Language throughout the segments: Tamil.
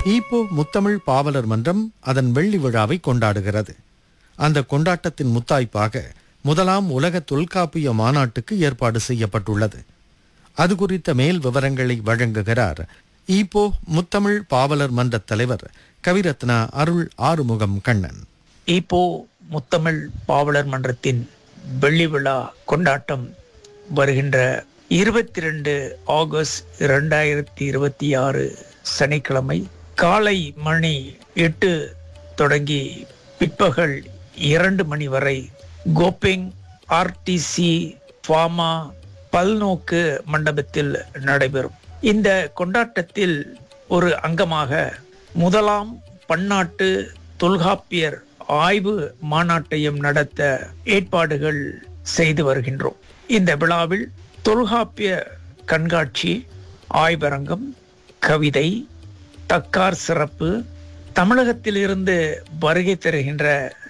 ஈப்போ முத்தமிழ் பாவலர் மன்றம் அதன் வெள்ளி விழாவை கொண்டாடுகிறது அந்த கொண்டாட்டத்தின் முத்தாய்ப்பாக முதலாம் உலக தொல்காப்பிய மாநாட்டுக்கு ஏற்பாடு செய்யப்பட்டுள்ளது அது குறித்த மேல் விவரங்களை வழங்குகிறார் ஈப்போ முத்தமிழ் பாவலர் மன்ற தலைவர் கவிரத்னா அருள் ஆறுமுகம் கண்ணன் இப்போ முத்தமிழ் பாவலர் மன்றத்தின் வெள்ளி விழா கொண்டாட்டம் வருகின்ற இருபத்தி ரெண்டு ஆகஸ்ட் இரண்டாயிரத்தி இருபத்தி ஆறு சனிக்கிழமை காலை மணி எட்டு தொடங்கி பிற்பகல் இரண்டு மணி வரை கோபிங் ஆர்டிசி ஃபார்மா பல்நோக்கு மண்டபத்தில் நடைபெறும் இந்த கொண்டாட்டத்தில் ஒரு அங்கமாக முதலாம் பன்னாட்டு தொல்காப்பியர் ஆய்வு மாநாட்டையும் நடத்த ஏற்பாடுகள் செய்து வருகின்றோம் இந்த விழாவில் தொல்காப்பிய கண்காட்சி ஆய்வரங்கம் கவிதை தக்கார் சிறப்பு தமிழகத்திலிருந்து வருகை தருகின்ற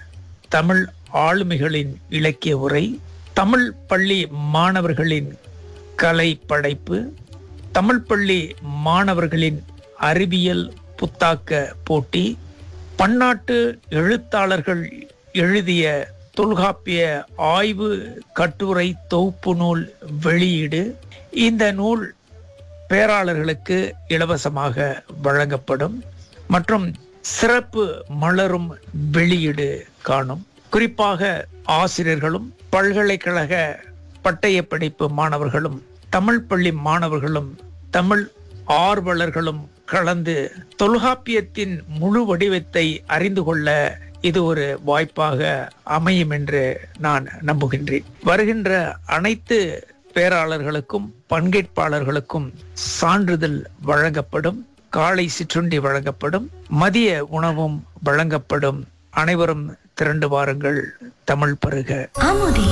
தமிழ் ஆளுமைகளின் இலக்கிய உரை தமிழ் பள்ளி மாணவர்களின் கலை படைப்பு தமிழ் பள்ளி மாணவர்களின் அறிவியல் புத்தாக்க போட்டி பன்னாட்டு எழுத்தாளர்கள் எழுதிய தொல்காப்பிய ஆய்வு கட்டுரை தொகுப்பு நூல் வெளியீடு இந்த நூல் பேராளர்களுக்கு இலவசமாக வழங்கப்படும் மற்றும் சிறப்பு மலரும் வெளியீடு காணும் குறிப்பாக ஆசிரியர்களும் பல்கலைக்கழக பட்டய படிப்பு மாணவர்களும் தமிழ் பள்ளி மாணவர்களும் தமிழ் ஆர்வலர்களும் கலந்து தொல்காப்பியத்தின் முழு வடிவத்தை அறிந்து கொள்ள இது ஒரு வாய்ப்பாக அமையும் என்று நான் நம்புகின்றேன் வருகின்ற அனைத்து பேராளர்களுக்கும் பங்கேற்பாளர்களுக்கும் சான்றிதழ் வழங்கப்படும் காலை சிற்றுண்டி வழங்கப்படும் மதிய உணவும் வழங்கப்படும் அனைவரும் திரண்டு வாருங்கள் தமிழ் பருக ஆமோதி